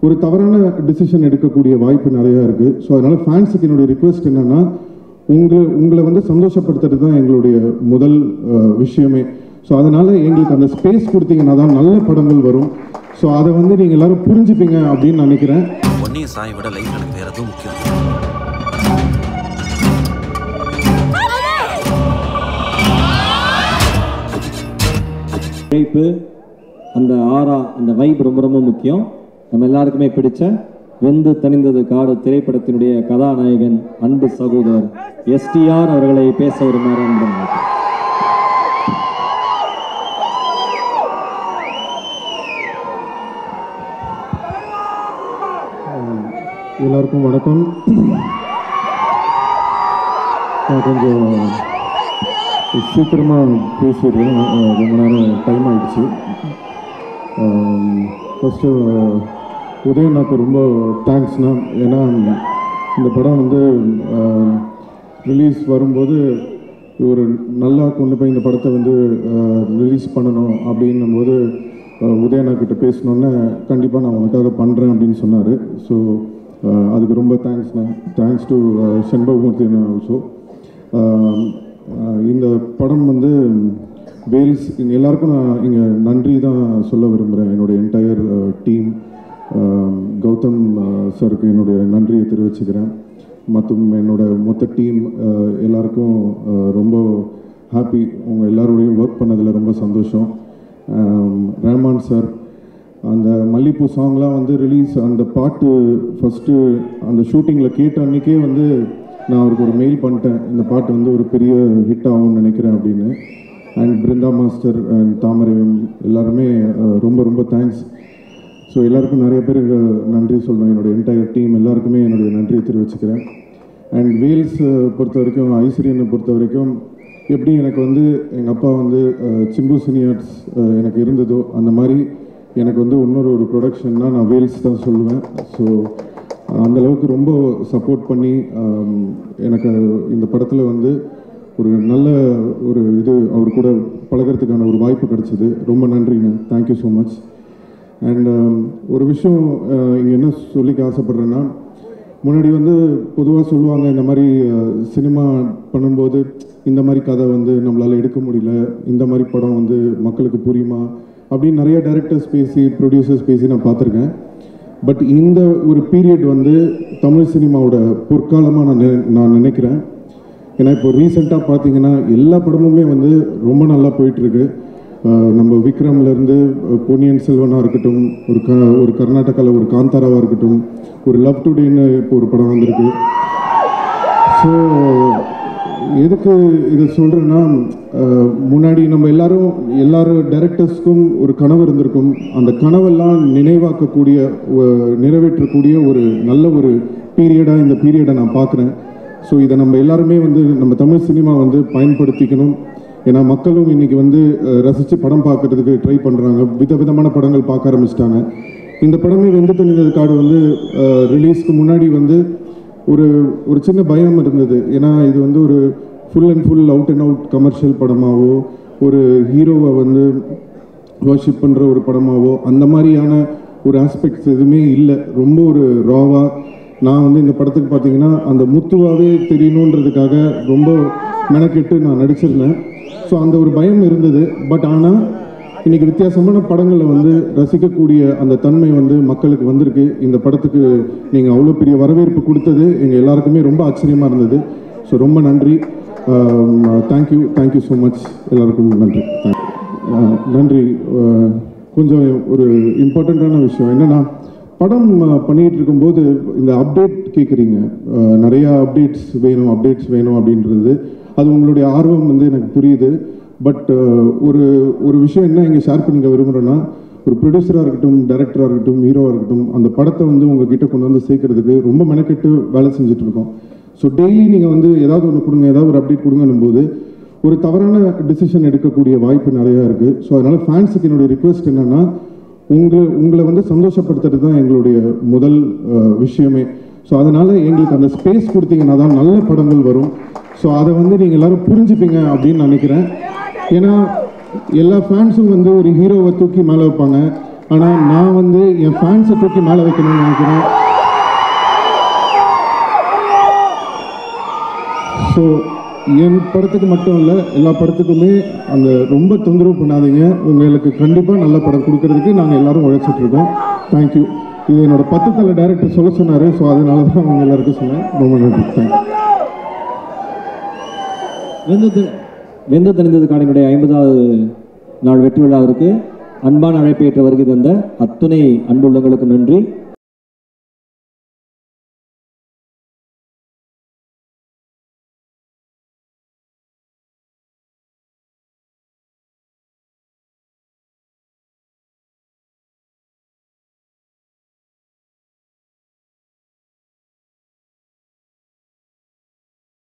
ஒரு தவறான டிசிஷன் எடுக்கக்கூடிய வாய்ப்பு நிறையா இருக்குது ஸோ அதனால் ஃபேன்ஸுக்கு என்னுடைய ரிக்வெஸ்ட் என்னென்னா உங்களை உங்களை வந்து சந்தோஷப்படுத்துறது தான் எங்களுடைய முதல் அஹ், விஷயமே ஸோ அதனால் எங்களுக்கு அந்த ஸ்பேஸ் கொடுத்தீங்கன்னா தான் நல்ல படங்கள் வரும் ஸோ அதை வந்து நீங்கள் எல்லாரும் புரிஞ்சுப்பீங்க அப்படின்னு நினைக்கிறேன் ஒன்னையும் சாயை விட லைஃப் எனக்கு வேற எதுவும் முக்கியம் உழைப்பு அந்த ஆரா அந்த வைப் ரொம்ப ரொம்ப முக்கியம் நம்ம எல்லாருக்குமே பிடிச்ச வெந்து தணிந்தது காடு திரைப்படத்தினுடைய கதாநாயகன் அன்பு சகோதரர் எஸ்டிஆர் அவர்களை பேச வருமாறு அன்புடன் அழைக்கிறேன். எல்லாருக்கும் வணக்கம் நான் கொஞ்சம் சீக்கிரமாக பேசிடுறேன் அஹ் ரொம்ப நேரம் டைம் ஆயிடுச்சு ஃபஸ்ட்டு உதயநாக்கு ரொம்ப தேங்க்ஸ்ண்ணா ஏன்னா இந்த படம் வந்து ரிலீஸ் வரும்போது ஒரு நல்லா கொண்டு போய் இந்த படத்தை வந்து ரிலீஸ் பண்ணணும் அப்படின்னும் போது உதயநா கிட்ட பேசினோன்னே கண்டிப்பாக நான் உனக்காக பண்ணுறேன் அப்படின்னு சொன்னார் ஸோ அதுக்கு ரொம்ப தேங்க்ஸ்ண்ணா தேங்க்ஸ் டு செண்பகமூர்த்தி ஆல்சோ இந்த படம் வந்து வேல்ஸ் எல்லாருக்கும் நான் இங்கே நன்றி தான் சொல்ல விரும்புகிறேன் என்னுடைய என்டையர் டீம் கௌதம் சருக்கு என்னுடைய நன்றியை தெரிவிச்சுக்கிறேன் மற்றும் என்னோட மொத்த டீம் எல்லாருக்கும் அஹ், ரொம்ப ஹாப்பி உங்கள் எல்லாரோடையும் ஒர்க் பண்ணதில் ரொம்ப சந்தோஷம் ஆம், ரஹ்மான் சார் அந்த மல்லிப்பூ சாங்லாம் வந்து ரிலீஸ் அந்த பாட்டு ஃபஸ்ட்டு அந்த ஷூட்டிங்கில் கேட்ட அன்றைக்கே வந்து நான் அவருக்கு ஒரு மெயில் பண்ணிட்டேன் இந்த பாட்டு வந்து ஒரு பெரிய ஹிட் ஆகும்னு நினைக்கிறேன் அப்படின்னு and Brindha master and Thamarai எல்லாருமே அஹ், ரொம்ப ரொம்ப தேங்க்ஸ் ஸோ எல்லாருக்கும் நிறைய பேருக்கு நன்றி சொல்லணும் என்னுடைய என்டையர் டீம் எல்லாருக்குமே என்னுடைய நன்றியை தெரிவிச்சுக்கிறேன் அண்ட் வேல்ஸ் பொறுத்த வரைக்கும் ஐஸ்வரியனை பொறுத்த வரைக்கும் எப்படி எனக்கு வந்து எங்கள் அப்பா வந்து அஹ், சிம்பு சினியார்ட்ஸ் எனக்கு இருந்ததோ அந்த மாதிரி எனக்கு வந்து இன்னொரு ஒரு ப்ரொடக்ஷன்னா நான் வேல்ஸ் தான் சொல்லுவேன் ஸோ அந்த அளவுக்கு ரொம்ப சப்போர்ட் பண்ணி ஆம், எனக்கு இந்த படத்தில் வந்து ஒரு நல்ல ஒரு இது அவர் கூட பழகிறதுக்கான ஒரு வாய்ப்பு கிடைச்சிது ரொம்ப நன்றிங்க தேங்க்யூ ஸோ மச் அண்ட் ஒரு விஷயம் இங்கே என்ன சொல்லிக்க ஆசைப்பட்றேன்னா முன்னாடி வந்து பொதுவாக சொல்லுவாங்க இந்த மாதிரி சினிமா பண்ணும்போது இந்த மாதிரி கதை வந்து நம்மளால் எடுக்க முடியல இந்த மாதிரி படம் வந்து மக்களுக்கு புரியுமா அப்படின்னு நிறைய டைரக்டர்ஸ் பேசி ப்ரொடியூசர்ஸ் பேசி நான் பார்த்துருக்கேன் பட் இந்த ஒரு பீரியட் வந்து தமிழ் சினிமாவோட பொற்காலமாக நான் நினை- நான் நினைக்கிறேன் ஏன்னா இப்போ ரீசெண்டாக பார்த்தீங்கன்னா எல்லா படமுமே வந்து ரொம்ப நல்லா போயிட்டுருக்கு நம்ம விக்ரம்லேருந்து பொன்னியின் செல்வனாக இருக்கட்டும் ஒரு க ஒரு கர்நாடகாவில் ஒரு காந்தாராவாக இருக்கட்டும் ஒரு லவ் டுடேன்னு இப்போ ஒரு படம் வந்திருக்கு ஸோ எதுக்கு இதை சொல்கிறேன்னா முன்னாடி நம்ம எல்லாரும் எல்லாரும் டைரக்டர்ஸ்க்கும் ஒரு கனவு இருந்திருக்கும் அந்த கனவெல்லாம் நினைவாக்கக்கூடிய ஒ- நிறைவேற்றக்கூடிய ஒரு நல்ல ஒரு பீரியடாக இந்த பீரியடை நான் பார்க்குறேன் ஸோ இதை நம்ம எல்லாருமே வந்து நம்ம தமிழ் சினிமா வந்து பயன்படுத்திக்கணும் ஏன்னா மக்களும் இன்னைக்கு வந்து அஹ், ரசிச்சு படம் பார்க்கறதுக்கு ட்ரை பண்ணுறாங்க விதவிதமான படங்கள் பார்க்க ஆரம்பிச்சிட்டாங்க இந்த படமே வெந்து தணிந்தது காடு வந்து ரிலீஸ்க்கு முன்னாடி வந்து ஒரு ஒரு சின்ன பயம் இருந்தது ஏன்னா இது வந்து ஒரு full and full out and out commercial படமாவோ ஒரு ஹீரோவை வந்து வர்ஷிப் பண்ணுற ஒரு படமாவோ அந்த மாதிரியான ஒரு ஆஸ்பெக்ட்ஸ் எதுவுமே இல்லை ரொம்ப ஒரு ராவாக நான் வந்து இந்த படத்துக்கு பார்த்தீங்கன்னா அந்த முத்துவாவே தெரியணுன்றதுக்காக ரொம்ப மெனக்கெட்டு நான் நடிச்சிருந்தேன் ஸோ அந்த ஒரு பயம் இருந்தது பட் ஆனால் இன்னைக்கு வித்தியாசமான படங்களை வந்து ரசிக்கக்கூடிய அந்த தன்மை வந்து மக்களுக்கு வந்திருக்கு இந்த படத்துக்கு நீங்கள் அவ்வளோ பெரிய வரவேற்பு கொடுத்தது எங்கள் எல்லாருக்குமே ரொம்ப ஆச்சரியமாக இருந்தது ஸோ ரொம்ப நன்றி தேங்க்யூ தேங்க்யூ ஸோ மச் எல்லாருக்கும் நன்றி Thank you. ஆஹ் நன்றி ஆஹ் கொஞ்சம் ஒரு இம்பார்ட்டண்ட்டான விஷயம் என்னன்னா படம் ஆஹ் பண்ணிட்டு இருக்கும்போது இந்த அப்டேட் கேட்குறீங்க நிறையா அப்டேட்ஸ் வேணும் அப்டேட்ஸ் வேணும் அப்படின்றது அது உங்களுடைய ஆர்வம் வந்து எனக்கு புரியுது பட் ஒரு ஒரு விஷயம் என்ன இங்கே ஷேர் பண்ணிக்க விரும்புகிறேன்னா ஒரு ப்ரொடியூசராக இருக்கட்டும் டைரக்டராக இருக்கட்டும் ஹீரோவாக இருக்கட்டும் அந்த படத்தை வந்து உங்ககிட்ட கொண்டு வந்து சேர்க்கறதுக்கு ரொம்ப மெனக்கெட்டு வேலை செஞ்சுட்டு இருக்கோம் ஸோ டெய்லி நீங்கள் வந்து ஏதாவது ஒன்று கொடுங்க ஏதாவது ஒரு அப்டேட் கொடுங்கன்னும் போது ஒரு தவறான டிசிஷன் எடுக்கக்கூடிய வாய்ப்பு நிறையா இருக்குது ஸோ அதனால் ஃபேன்ஸுக்கு என்னுடைய ரிக்வெஸ்ட் என்னென்னா உங்கள் உங்களை வந்து சந்தோஷப்படுத்துறது தான் எங்களுடைய முதல் அஹ், விஷயமே ஸோ அதனால் எங்களுக்கு அந்த ஸ்பேஸ் கொடுத்தீங்கன்னா தான் நல்ல படங்கள் வரும் ஸோ அதை வந்து நீங்கள் எல்லாரும் புரிஞ்சுப்பீங்க அப்படின்னு நினைக்கிறேன் ஏன்னா எல்லா ஃபேன்ஸும் வந்து ஒரு ஹீரோவை தூக்கி மேலே வைப்பாங்க ஆனால் நான் வந்து என் ஃபேன்ஸை தூக்கி மேலே வைக்கணும்னு நினைக்கிறேன் ஸோ என் படத்துக்கு மட்டும் இல்லை எல்லா படத்துக்குமே அந்த ரொம்ப தொந்தரவு பண்ணாதீங்க உங்களுக்கு கண்டிப்பாக நல்ல படம் கொடுக்கறதுக்கு நாங்கள் எல்லாரும் உழைச்சிட்டு இருக்கோம் தேங்க்யூ இது என்னோட பத்து தலை டைரக்டர் சொல்ல சொன்னார் ஸோ அதனால தான் அவங்க எல்லாருக்கும் சொன்னேன் ரொம்ப நன்றி தேங்க்யூ வெந்து வெந்து தணிந்தது காடினுடைய ஐம்பதாவது நாள் வெற்றி விழாவிற்கு அன்பான அழைப்பேற்ற வருகை தந்த அத்துணை அன்புள்ளங்களுக்கும் நன்றி